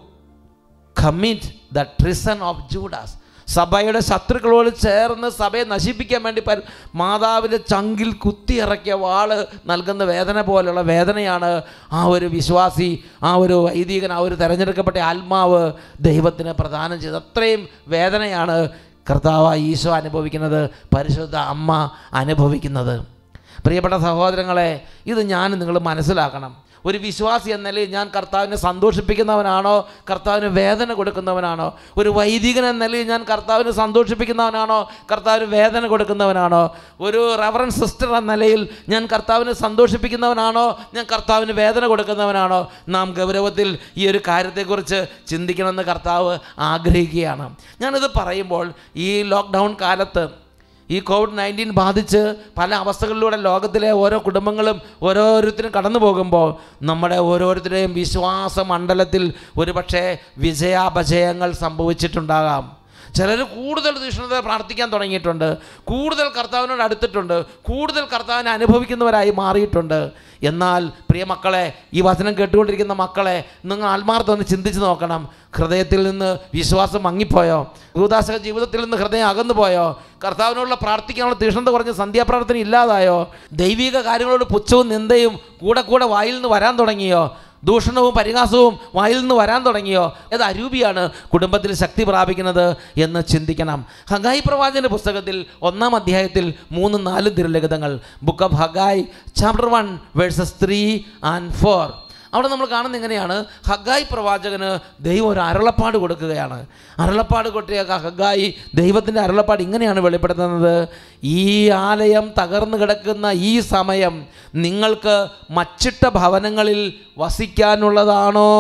commit the treason of Judas സഭയുടെ ശത്രുക്കളോട് ചേർന്ന് സഭയെ നശിപ്പിക്കാൻ വേണ്ടി പരി മാതാവിൻ്റെ ചങ്കിൽ കുത്തിയിറക്കിയ വാള് നൽകുന്ന വേദന പോലെയുള്ള വേദനയാണ് ആ ഒരു വിശ്വാസി ആ ഒരു വൈദികൻ ആ ഒരു തിരഞ്ഞെടുക്കപ്പെട്ട ആത്മാവ് ദൈവത്തിന് പ്രദാനം ചെയ്തത് അത്രയും വേദനയാണ് കർത്താവ് ഈശോ അനുഭവിക്കുന്നത് പരിശുദ്ധ അമ്മ അനുഭവിക്കുന്നത് പ്രിയപ്പെട്ട സഹോദരങ്ങളെ ഇത് ഞാൻ നിങ്ങൾ മനസ്സിലാക്കണം ഒരു വിശ്വാസി എന്ന നിലയിൽ ഞാൻ കർത്താവിനെ സന്തോഷിപ്പിക്കുന്നവനാണോ കർത്താവിന് വേദന കൊടുക്കുന്നവനാണോ ഒരു വൈദികൻ എന്ന നിലയിൽ ഞാൻ കർത്താവിനെ സന്തോഷിപ്പിക്കുന്നവനാണോ കർത്താവിന് വേദന കൊടുക്കുന്നവനാണോ ഒരു റവറൻ സിസ്റ്റർ എന്ന നിലയിൽ ഞാൻ കർത്താവിനെ സന്തോഷിപ്പിക്കുന്നവനാണോ ഞാൻ കർത്താവിന് വേദന കൊടുക്കുന്നവനാണോ നാം ഗൗരവത്തിൽ ഈ ഒരു കാര്യത്തെക്കുറിച്ച് ചിന്തിക്കണമെന്ന് കർത്താവ് ആഗ്രഹിക്കുകയാണ് ഞാനിത് പറയുമ്പോൾ ഈ ലോക്ക്ഡൗൺ കാലത്ത് ഈ കോവിഡ് നയൻറ്റീൻ ബാധിച്ച് പല അവസ്ഥകളിലൂടെ ലോകത്തിലെ ഓരോ കുടുംബങ്ങളും ഓരോരുത്തരും കടന്നു പോകുമ്പോൾ നമ്മുടെ ഓരോരുത്തരുടെയും വിശ്വാസ മണ്ഡലത്തിൽ ഒരുപക്ഷെ വിജയാപജയങ്ങൾ സംഭവിച്ചിട്ടുണ്ടാകാം ചിലർ കൂടുതൽ തീഷ്ണത പ്രാർത്ഥിക്കാൻ തുടങ്ങിയിട്ടുണ്ട് കൂടുതൽ കർത്താവിനോട് അടുത്തിട്ടുണ്ട് കൂടുതൽ കർത്താവിനെ അനുഭവിക്കുന്നവരായി മാറിയിട്ടുണ്ട് എന്നാൽ പ്രിയ മക്കളെ ഈ വചനം കേട്ടുകൊണ്ടിരിക്കുന്ന മക്കളെ നിങ്ങൾ ആത്മാർത്ഥം ഒന്ന് ചിന്തിച്ച് നോക്കണം ഹൃദയത്തിൽ നിന്ന് വിശ്വാസം മങ്ങിപ്പോയോ ഭൂദാശക ജീവിതത്തിൽ നിന്ന് ഹൃദയം അകന്നു പോയോ കർത്താവിനോടുള്ള പ്രാർത്ഥിക്കാനുള്ള തീഷ്ണത കുറഞ്ഞ സന്ധ്യാപ്രാർത്ഥന ഇല്ലാതായോ ദൈവിക കാര്യങ്ങളോട് പുച്ഛവും നിന്ദയും കൂടെ കൂടെ വായിൽ നിന്ന് വരാൻ തുടങ്ങിയോ ദൂഷണവും പരിഹാസവും വായിൽ നിന്ന് വരാൻ തുടങ്ങിയോ അത് അരൂപിയാണ് കുടുംബത്തിൽ ശക്തി പ്രാപിക്കുന്നത് എന്ന് ചിന്തിക്കണം ഹഗായി പ്രവാചകന്റെ പുസ്തകത്തിൽ ഒന്നാം അധ്യായത്തിൽ മൂന്നും നാലും തിരുലിഖിതങ്ങൾ book of Haggai chapter one verses three and four അവിടെ നമ്മൾ കാണുന്ന എങ്ങനെയാണ് ഹഗായി പ്രവാചകന് ദൈവം ഒരു അരുളപ്പാട് കൊടുക്കുകയാണ് അരുളപ്പാട് കൊട്ടിയ ഹഗായി ദൈവത്തിൻ്റെ അരുളപ്പാട് ഇങ്ങനെയാണ് വെളിപ്പെടുത്തുന്നത് ഈ ആലയം തകർന്നു കിടക്കുന്ന ഈ സമയം നിങ്ങൾക്ക് മച്ചിട്ട ഭവനങ്ങളിൽ വസിക്കാനുള്ളതാണോ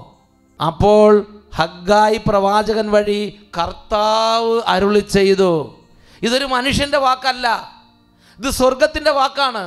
അപ്പോൾ ഹഗായി പ്രവാചകൻ വഴി കർത്താവ് അരുളി ചെയ്തു ഇതൊരു മനുഷ്യൻ്റെ വാക്കല്ല ഇത് സ്വർഗത്തിൻ്റെ വാക്കാണ്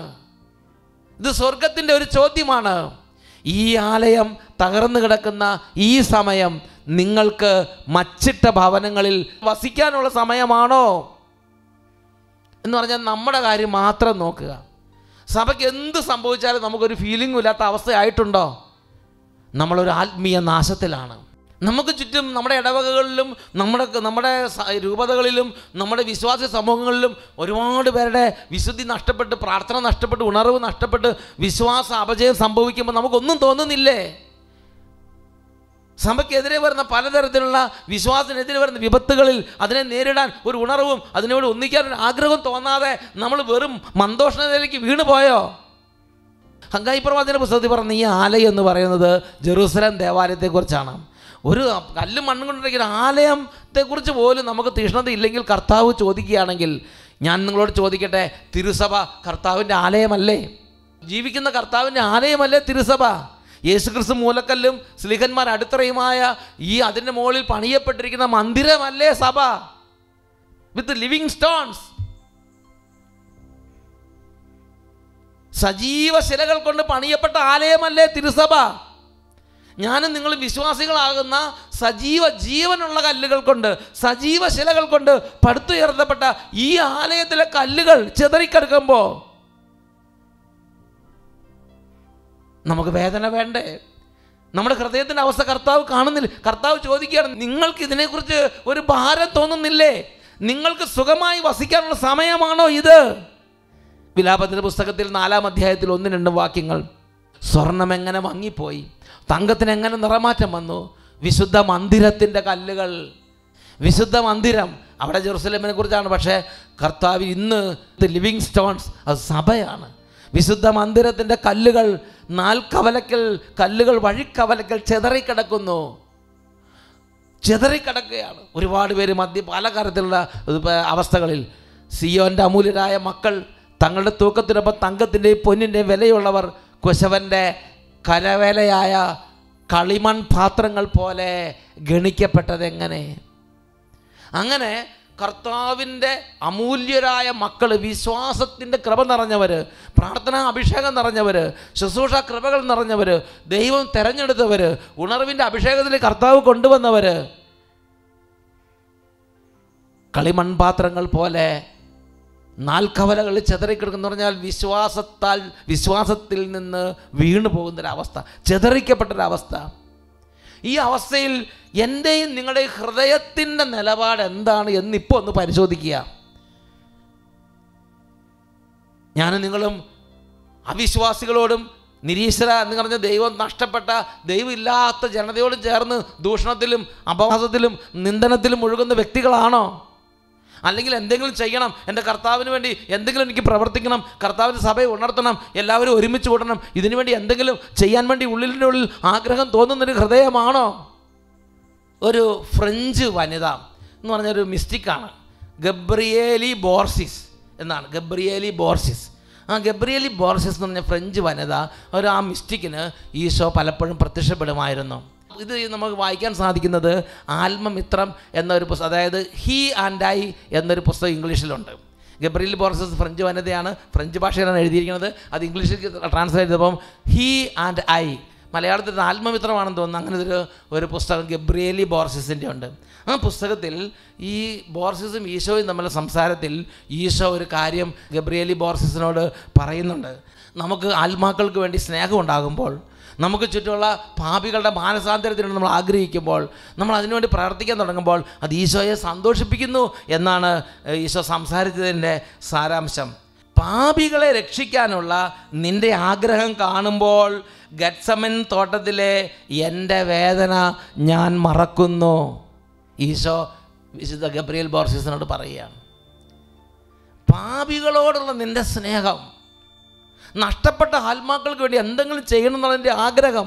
ഇത് സ്വർഗത്തിൻ്റെ ഒരു ചോദ്യമാണ് ഈ ആലയം തകർന്നു കിടക്കുന്ന ഈ സമയം നിങ്ങൾക്ക് മച്ചിട്ട ഭവനങ്ങളിൽ വസിക്കാനുള്ള സമയമാണോ എന്ന് പറഞ്ഞാൽ നമ്മുടെ കാര്യം മാത്രം നോക്കുക സഭയ്ക്ക് എന്ത് സംഭവിച്ചാലും നമുക്കൊരു ഫീലിംഗും ഇല്ലാത്ത അവസ്ഥയായിട്ടുണ്ടോ നമ്മളൊരു ആത്മീയ നാശത്തിലാണ് നമുക്ക് ചുറ്റും നമ്മുടെ ഇടവകകളിലും നമ്മുടെ നമ്മുടെ സ- രൂപതകളിലും നമ്മുടെ വിശ്വാസ സമൂഹങ്ങളിലും ഒരുപാട് പേരുടെ വിശുദ്ധി നഷ്ടപ്പെട്ട് പ്രാർത്ഥന നഷ്ടപ്പെട്ട് ഉണർവ് നഷ്ടപ്പെട്ട് വിശ്വാസ അപജയം സംഭവിക്കുമ്പോൾ നമുക്കൊന്നും തോന്നുന്നില്ലേ സഭയ്ക്കെതിരെ വരുന്ന പലതരത്തിലുള്ള വിശ്വാസത്തിനെതിരെ വരുന്ന വിപത്തുകളിൽ അതിനെ നേരിടാൻ ഒരു ഉണർവും അതിനോട് ഒന്നിക്കാൻ ഒരു ആഗ്രഹവും തോന്നാതെ നമ്മൾ വെറും മന്ദോഷണതയിലേക്ക് വീണു പോയോ ഹങ്കായി പ്രവാചന പുസ്തകത്തിൽ പറഞ്ഞ ഈ ആലയം എന്ന് പറയുന്നത് ജെറൂസലം ദേവാലയത്തെക്കുറിച്ചാണ് ഒരു കല്ലും മണ്ണും കൊണ്ടിരിക്കുന്ന ആലയത്തെക്കുറിച്ച് പോലും നമുക്ക് തീഷ്ണത ഇല്ലെങ്കിൽ കർത്താവ് ചോദിക്കുകയാണെങ്കിൽ ഞാൻ നിങ്ങളോട് ചോദിക്കട്ടെ തിരുസഭ കർത്താവിൻ്റെ ആലയമല്ലേ ജീവിക്കുന്ന കർത്താവിൻ്റെ ആലയമല്ലേ തിരുസഭ യേശുക്രിസ്തു മൂലക്കല്ലും സ്ലിഹന്മാർ അടിത്തറയുമായ ഈ അതിൻ്റെ മുകളിൽ പണിയപ്പെട്ടിരിക്കുന്ന മന്ദിരമല്ലേ സഭ വിത്ത് ലിവിങ് സ്റ്റോൺസ് സജീവ ശിലകൾ കൊണ്ട് പണിയപ്പെട്ട ആലയമല്ലേ തിരുസഭ ഞാനും നിങ്ങൾ വിശ്വാസികളാകുന്ന സജീവ ജീവനുള്ള കല്ലുകൾ കൊണ്ട് സജീവ ശിലകൾ കൊണ്ട് പടുത്തുയർത്തപ്പെട്ട ഈ ആലയത്തിലെ കല്ലുകൾ ചിതറിക്കിടക്കുമ്പോൾ നമുക്ക് വേദന വേണ്ടേ നമ്മുടെ ഹൃദയത്തിൻ്റെ അവസ്ഥ കർത്താവ് കാണുന്നില്ല കർത്താവ് ചോദിക്കുകയാണ് നിങ്ങൾക്ക് ഇതിനെക്കുറിച്ച് ഒരു ഭാരം തോന്നുന്നില്ലേ നിങ്ങൾക്ക് സുഖമായി വസിക്കാനുള്ള സമയമാണോ ഇത് വിലാപത്തിൻ്റെ പുസ്തകത്തിൽ നാലാം അധ്യായത്തിൽ ഒന്ന് രണ്ട് വാക്യങ്ങൾ സ്വർണം എങ്ങനെ മങ്ങിപ്പോയി തങ്കത്തിന് എങ്ങനെ നിറമാറ്റം വന്നു വിശുദ്ധ മന്ദിരത്തിൻ്റെ കല്ലുകൾ വിശുദ്ധ മന്ദിരം അവിടെ ജെറുസലേമിനെ കുറിച്ചാണ് പക്ഷേ കർത്താവ് ഇന്ന് ലിവിങ് സ്റ്റോൺസ് അത് സഭയാണ് വിശുദ്ധ മന്ദിരത്തിൻ്റെ കല്ലുകൾ നാൽക്കവലക്കൽ കല്ലുകൾ വഴിക്കവലക്കൽ ചെതറിക്കിടക്കുന്നു ചിതറിക്കിടക്കുകയാണ് ഒരുപാട് പേര് മധ്യ പല കാര്യത്തിലുള്ള ഇപ്പ- അവസ്ഥകളിൽ സിയോൻ്റെ അമൂല്യരായ മക്കൾ തങ്ങളുടെ തൂക്കത്തിനൊപ്പം തങ്കത്തിൻ്റെയും പൊന്നിൻ്റെയും വിലയുള്ളവർ കുശവൻ്റെ കരവേലയായ കളിമൺ പാത്രങ്ങൾ പോലെ ഗണിക്കപ്പെട്ടത് എങ്ങനെ അങ്ങനെ കർത്താവിൻ്റെ അമൂല്യരായ മക്കൾ വിശ്വാസത്തിൻ്റെ കൃപ നിറഞ്ഞവർ പ്രാർത്ഥനാ അഭിഷേകം നിറഞ്ഞവർ ശുശ്രൂഷ കൃപകൾ നിറഞ്ഞവർ ദൈവം തിരഞ്ഞെടുത്തവർ ഉണർവിൻ്റെ അഭിഷേകത്തിൽ കർത്താവ് കൊണ്ടുവന്നവർ കളിമൺപാത്രങ്ങൾ പോലെ നാൽക്കവലകളിൽ ചെതറിക്കിടക്കുന്ന പറഞ്ഞാൽ വിശ്വാസത്താൽ വിശ്വാസത്തിൽ നിന്ന് വീണു പോകുന്നൊരവസ്ഥ ചെതറിക്കപ്പെട്ടൊരവസ്ഥ ഈ അവസ്ഥയിൽ എൻ്റെയും നിങ്ങളുടെയും ഹൃദയത്തിൻ്റെ നിലപാട് എന്താണ് എന്നിപ്പോൾ ഒന്ന് പരിശോധിക്കുക ഞാനും നിങ്ങളും അവിശ്വാസികളോടും നിരീശ്വര എന്ന് പറഞ്ഞ ദൈവം നഷ്ടപ്പെട്ട ദൈവമില്ലാത്ത ജനതയോടും ചേർന്ന് ദൂഷണത്തിലും അപവാസത്തിലും നിന്ദനത്തിലും മുഴുകുന്ന വ്യക്തികളാണോ അല്ലെങ്കിൽ എന്തെങ്കിലും ചെയ്യണം എൻ്റെ കർത്താവിന് വേണ്ടി എന്തെങ്കിലും എനിക്ക് പ്രവർത്തിക്കണം കർത്താവിൻ്റെ സഭയെ ഉണർത്തണം എല്ലാവരും ഒരുമിച്ച് കൂടണം ഇതിനു വേണ്ടി എന്തെങ്കിലും ചെയ്യാൻ വേണ്ടി ഉള്ളിൻ്റെ ഉള്ളിൽ ആഗ്രഹം തോന്നുന്നൊരു ഹൃദയമാണോ ഒരു ഫ്രഞ്ച് വനിത എന്ന് പറഞ്ഞൊരു മിസ്റ്റിക്കാണ് ഗബ്രിയേലി ബോർസിസ് എന്നാണ് ഗബ്രിയേലി ബോർസിസ് ആ ഗബ്രിയേലി ബോർസിസ് എന്ന് പറഞ്ഞ ഫ്രഞ്ച് വനിത ഒരു ആ മിസ്റ്റിക്കിന് ഈശോ പലപ്പോഴും പ്രത്യക്ഷപ്പെടുമായിരുന്നു ഇത് നമുക്ക് വായിക്കാൻ സാധിക്കുന്നത് ആത്മമിത്രം എന്നൊരു പുസ്തകം അതായത് ഹീ ആൻഡ് ഐ എന്നൊരു പുസ്തകം ഇംഗ്ലീഷിലുണ്ട് ഗബ്രിയേലി ബോർസസ് ഫ്രഞ്ച് വനിതയാണ് ഫ്രഞ്ച് ഭാഷയിലാണ് എഴുതിയിരിക്കുന്നത് അത് ഇംഗ്ലീഷിൽ ട്രാൻസ്ലേറ്റ് ചെയ്തപ്പം ഹീ ആൻഡ് ഐ മലയാളത്തിൽ ഇത് ആത്മമിത്രമാണെന്ന് തോന്നുന്നു അങ്ങനെ ഒരു ഒരു പുസ്തകം ഗബ്രിയേലി ബോർസിസിൻ്റെ ഉണ്ട് ആ പുസ്തകത്തിൽ ഈ ബോർസിസും ഈശോയും തമ്മിലുള്ള സംസാരത്തിൽ ഈശോ ഒരു കാര്യം ഗബ്രിയേലി ബോർസിസിനോട് പറയുന്നുണ്ട് നമുക്ക് ആത്മാക്കൾക്ക് വേണ്ടി സ്നേഹം ഉണ്ടാകുമ്പോൾ നമുക്ക് ചുറ്റുമുള്ള പാപികളുടെ മാനസാന്തരത്തിന് നമ്മൾ ആഗ്രഹിക്കുമ്പോൾ നമ്മൾ അതിനുവേണ്ടി പ്രവർത്തിക്കാൻ തുടങ്ങുമ്പോൾ അത് ഈശോയെ സന്തോഷിപ്പിക്കുന്നു എന്നാണ് ഏഹ്, ഈശോ സംസാരിച്ചതിൻ്റെ സാരാംശം പാപികളെ രക്ഷിക്കാനുള്ള നിന്റെ ആഗ്രഹം കാണുമ്പോൾ ഗത്സമൻ തോട്ടത്തിലെ എൻ്റെ വേദന ഞാൻ മറക്കുന്നു ഈശോ വിശുദ്ധ ഗബ്രിയൽ ബോർസിസിനോട് പറയുകയാണ് പാപികളോടുള്ള നിന്റെ സ്നേഹം നഷ്ടപ്പെട്ട ആത്മാക്കൾക്ക് വേണ്ടി എന്തെങ്കിലും ചെയ്യണം എന്നുള്ളതിൻ്റെ ആഗ്രഹം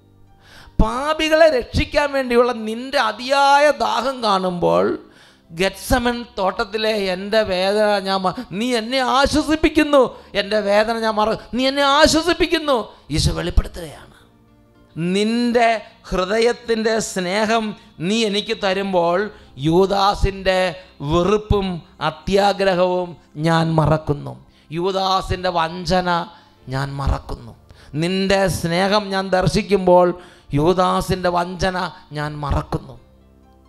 പാപികളെ രക്ഷിക്കാൻ വേണ്ടിയുള്ള നിന്റെ അതിയായ ദാഹം കാണുമ്പോൾ ഗത്സമൻ തോട്ടത്തിലെ എൻ്റെ വേദന ഞാൻ മ- നീ എന്നെ ആശ്വസിപ്പിക്കുന്നു എൻ്റെ വേദന ഞാൻ മറ നീ എന്നെ ആശ്വസിപ്പിക്കുന്നു ഈശോ വെളിപ്പെടുത്തുകയാണ് നിന്റെ ഹൃദയത്തിൻ്റെ സ്നേഹം നീ എനിക്ക് തരുമ്പോൾ യൂദാസിൻ്റെ വെറുപ്പും അത്യാഗ്രഹവും ഞാൻ മറക്കുന്നു യൂദാസിൻ്റെ വഞ്ചന ഞാൻ മറക്കുന്നു നിന്റെ സ്നേഹം ഞാൻ ദർശിക്കുമ്പോൾ യൂദാസിൻ്റെ വഞ്ചന ഞാൻ മറക്കുന്നു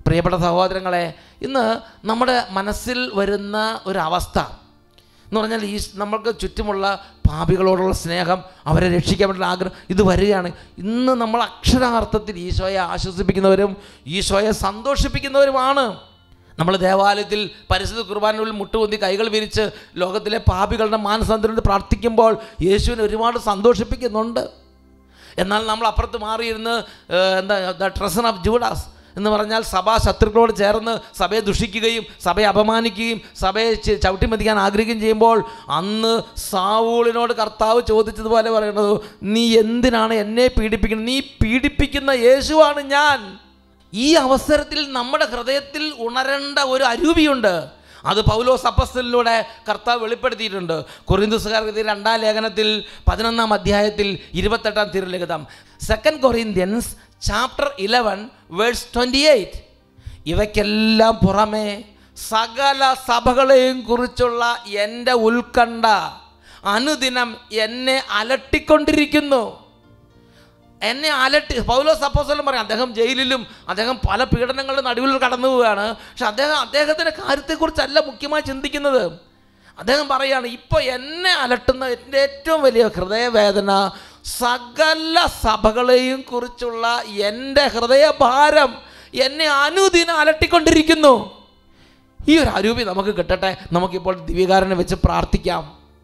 പ്രിയപ്പെട്ട സഹോദരങ്ങളെ ഇന്ന് നമ്മുടെ മനസ്സിൽ വരുന്ന ഒരു അവസ്ഥ എന്ന് പറഞ്ഞാൽ ഈ നമ്മൾക്ക് ചുറ്റുമുള്ള പാപികളോടുള്ള സ്നേഹം അവരെ രക്ഷിക്കാൻ വേണ്ടിയുള്ള ആഗ്രഹം ഇത് വരികയാണ് ഇന്ന് നമ്മൾ അക്ഷരാർത്ഥത്തിൽ ഈശോയെ ആശ്വസിപ്പിക്കുന്നവരും ഈശോയെ സന്തോഷിപ്പിക്കുന്നവരുമാണ് നമ്മൾ ദേവാലയത്തിൽ പരിശുദ്ധ കുർബാനുള്ളിൽ മുട്ടുകുന്തി കൈകൾ വിരിച്ച് ലോകത്തിലെ പാപികളുടെ മാനസാന്തരം പ്രാർത്ഥിക്കുമ്പോൾ യേശുവിനെ ഒരുപാട് സന്തോഷിപ്പിക്കുന്നുണ്ട് എന്നാൽ നമ്മൾ അപ്പുറത്ത് മാറിയിരുന്ന് ഏഹ്, എന്താ ദ ട്രസൺ ഓഫ് ജൂഡാസ് എന്ന് പറഞ്ഞാൽ സഭാ ശത്രുക്കളോട് ചേർന്ന് സഭയെ ദുഷിക്കുകയും സഭയെ അപമാനിക്കുകയും സഭയെ ച- ചവിട്ടിമതിക്കാൻ ആഗ്രഹിക്കുകയും ചെയ്യുമ്പോൾ അന്ന് സാവൂളിനോട് കർത്താവ് ചോദിച്ചതുപോലെ പറയുന്നത് നീ എന്തിനാണ് എന്നെ പീഡിപ്പിക്കുന്നത് നീ പീഡിപ്പിക്കുന്ന യേശുവാണ് ഞാൻ ഈ അവസരത്തിൽ നമ്മുടെ ഹൃദയത്തിൽ ഉണരേണ്ട ഒരു അരൂപിയുണ്ട് അത് പൗലോസ് അപ്പസ്തലിലൂടെ കർത്താവ് വെളിപ്പെടുത്തിയിട്ടുണ്ട് കൊറിന്തുസുകാർക്ക് രണ്ടാം ലേഖനത്തിൽ പതിനൊന്നാം അധ്യായത്തിൽ ഇരുപത്തെട്ടാം തിരുലിഖിതം second Corinthians chapter eleven verse twenty eight ഇവയ്ക്കെല്ലാം പുറമെ സകല സഭകളെയും കുറിച്ചുള്ള എൻ്റെ ഉത്കണ്ഠ അനുദിനം എന്നെ അലട്ടിക്കൊണ്ടിരിക്കുന്നു എന്നെ അലട്ടി പൗലോസ് അപ്പോസ്തലൻ പറയും അദ്ദേഹം ജയിലിലും അദ്ദേഹം പല പീഡനങ്ങളുടെ നടുവിൽ കടന്നു പോവുകയാണ് പക്ഷെ അദ്ദേഹം അദ്ദേഹത്തിൻ്റെ കാര്യത്തെക്കുറിച്ചല്ല മുഖ്യമായി ചിന്തിക്കുന്നത് അദ്ദേഹം പറയാണ് ഇപ്പോൾ എന്നെ അലട്ടുന്ന എൻ്റെ ഏറ്റവും വലിയ ഹൃദയവേദന സകല സഭകളെയും കുറിച്ചുള്ള എൻ്റെ ഹൃദയഭാരം എന്നെ അനുദിനം അലട്ടിക്കൊണ്ടിരിക്കുന്നു ഈ ഒരു അരൂപി നമുക്ക് കിട്ടട്ടെ നമുക്കിപ്പോൾ ദിവ്യകാരനെ വെച്ച് പ്രാർത്ഥിക്കാം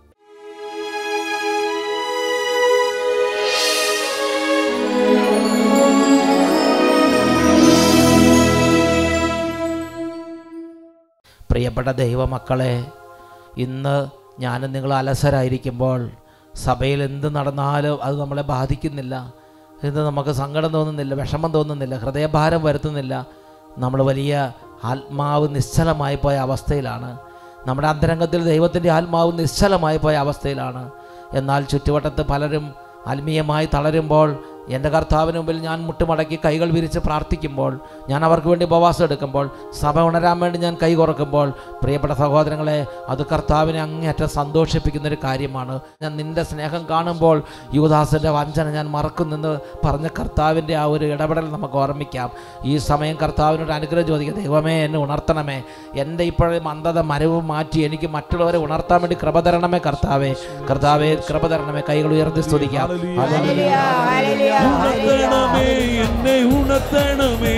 പ്രിയപ്പെട്ട ദൈവമക്കളെ ഇന്ന് ഞാനും നിങ്ങൾ അലസരായിരിക്കുമ്പോൾ സഭയിൽ എന്ത് നടന്നാലും അത് നമ്മളെ ബാധിക്കുന്നില്ല ഇത് നമുക്ക് സങ്കടം തോന്നുന്നില്ല വിഷമം തോന്നുന്നില്ല ഹൃദയഭാരം വരുത്തുന്നില്ല നമ്മൾ വലിയ ആത്മാവ് നിശ്ചലമായി പോയ അവസ്ഥയിലാണ് നമ്മുടെ അന്തരംഗത്തിൽ ദൈവത്തിൻ്റെ ആത്മാവ് നിശ്ചലമായി പോയ അവസ്ഥയിലാണ് എന്നാൽ ചുറ്റുവട്ടത്ത് പലരും ആത്മീയമായി തളരുമ്പോൾ എൻ്റെ കർത്താവിന് മുമ്പിൽ ഞാൻ മുട്ടുമടക്കി കൈകൾ വിരിച്ച് പ്രാർത്ഥിക്കുമ്പോൾ ഞാൻ അവർക്ക് വേണ്ടി ഉപവാസം എടുക്കുമ്പോൾ സഭ ഉണരാൻ വേണ്ടി ഞാൻ കൈ കുറക്കുമ്പോൾ പ്രിയപ്പെട്ട സഹോദരങ്ങളെ അത് കർത്താവിനെ അങ്ങേയറ്റം സന്തോഷിപ്പിക്കുന്ന ഒരു കാര്യമാണ് ഞാൻ നിൻ്റെ സ്നേഹം കാണുമ്പോൾ യുവദാസൻ്റെ വഞ്ചന ഞാൻ മറക്കുന്നെന്ന് പറഞ്ഞ കർത്താവിൻ്റെ ആ ഒരു ഇടപെടൽ നമുക്ക് ഓർമ്മിക്കാം ഈ സമയം കർത്താവിനോട് അനുഗ്രഹം ചോദിക്കുക ദൈവമേ എന്നെ ഉണർത്തണമേ എൻ്റെ ഇപ്പോഴത്തെ മന്ദത മരവും മാറ്റി എനിക്ക് മറ്റുള്ളവരെ ഉണർത്താൻ വേണ്ടി കൃപ തരണമേ കർത്താവേ കർത്താവേ കൃപ തരണമേ കൈകൾ ഉയർത്തി സ്തുതിക്കാം ഹല്ലേലൂയ. ഉണർത്തണമേ എന്നെ ഉണർത്തണമേ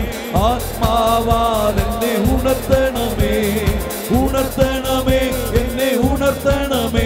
ആത്മാവാൽ എന്നെ ഉണർത്തണമേ ഉണർത്തണമേ എന്നെ ഉണർത്തണമേ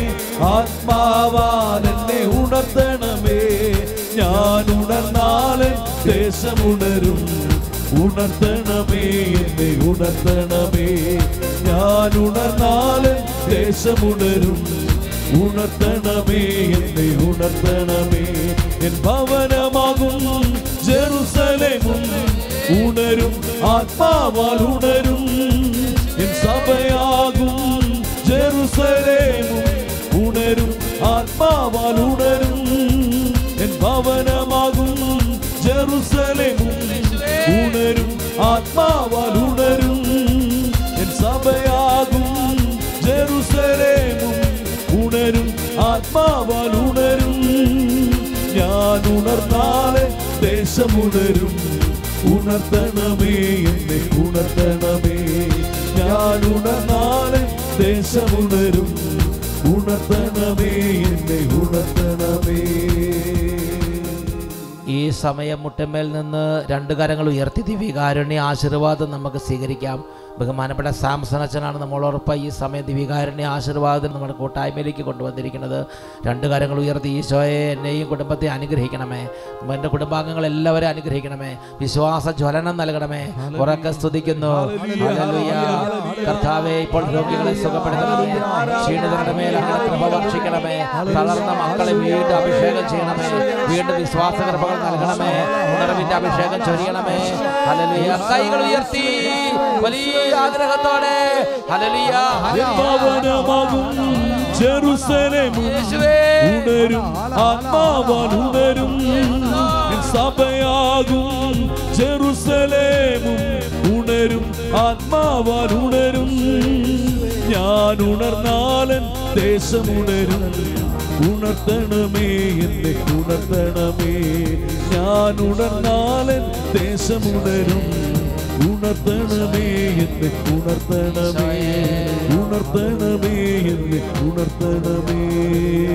ആത്മാവാൽ എന്നെ ഉണർത്തണമേ ഞാൻ ഉണർന്നാലും ദേശമുണരും ഉണർത്തണമേ എന്നെ ഉണർത്തണമേ ഞാൻ ഉണർന്നാലും ദേശമുണരും ഉണർത്തണമേ എന്നെ ഉണർത്തണമേ എൻ ഭവനമാകും ജെറുസലേമും ഉണരും ആത്മാവാൽ ഉണരും എൻ സഭയാകും ജെറുസലേമും ഉണരും ആത്മാവാൽ ഉണരും എൻ ഭവനമാകും ജെറുസലേമും ഉണരും ആത്മാവാൽ ഉണരും എൻ സഭയാകും ജെറുസലേമും ഉണരും ആത്മാവാൽ ഉണരും ഞാൻ ഉണർന്നാലെ ദേശമുണരും ഉണർത്തണമേ എന്നെ ഉണർത്തണമേ ഞാൻ ഉണർന്നാലെ ദേശമുണരും ഉണർത്തണമേ എന്നെ ഉണർത്തണമേ ഈ സമയം മുട്ടമേൽ നിന്ന് രണ്ട് കരങ്ങൾ ഉയർത്തി ദിവികാരുണ്യ ആശീർവാദം നമുക്ക് സ്വീകരിക്കാം ബഹുമാനപ്പെട്ട സാംസൺ അച്ഛനാണ് നമ്മളോടൊപ്പം ഈ സമയം ദിവികാരുണ്യ ആശീർവാദം നമ്മുടെ കൂട്ടായ്മയിലേക്ക് കൊണ്ടുവന്നിരിക്കുന്നത് രണ്ട് കരങ്ങൾ ഉയർത്തി ഈശോയെ എന്നെയും കുടുംബത്തെ അനുഗ്രഹിക്കണമേ എൻ്റെ കുടുംബാംഗങ്ങൾ എല്ലാവരും അനുഗ്രഹിക്കണമേ വിശ്വാസ ജ്വലനം നൽകണമേ ഉറക്കെ സ്തുതിക്കുന്നു ഹല്ലേലൂയ. കർത്താവെ ഇപ്പോൾ രോഗികളെ സുഖപ്പെടുത്തണമേ ക്ഷീണിതരുടെ മേൽ അങ്ങനെ കൃപ വർഷിക്കണമേ തളർന്ന മക്കളെ വീണ്ടും അഭിഷേകം ചെയ്യണമേ വീണ്ടും വിശ്വാസ കൃപകൾ നൽകണമേ ഉണർവിന്റെ അഭിഷേകം ചൊരിയണമേ ഹല്ലേലൂയ കൈകൾ ഉയർത്തി വലിയ ആഗ്രഹത്തോടെ ഹല്ലേലൂയ ഭവനമാകും ജെറുസലേമും യേശുവേ ഉണരും ആത്മാവാൽ ഉണരും സഭയാകും ജെറുസലേമും ഉണരും ആത്മാവാൽ ഉണരും ഞാൻ ഉണർന്നാലൻ ദേശമുണരും ഉണർത്തണമേ എന്നെ ഉണർത്തണമേ ഞാൻ ഉണർന്നാലൻ ദേശമുണരും ഉണർത്തണമേ എന്നെ ഉണർത്തണമേ ഉണർത്തണമേ എന്നെ ഉണർത്തണമേ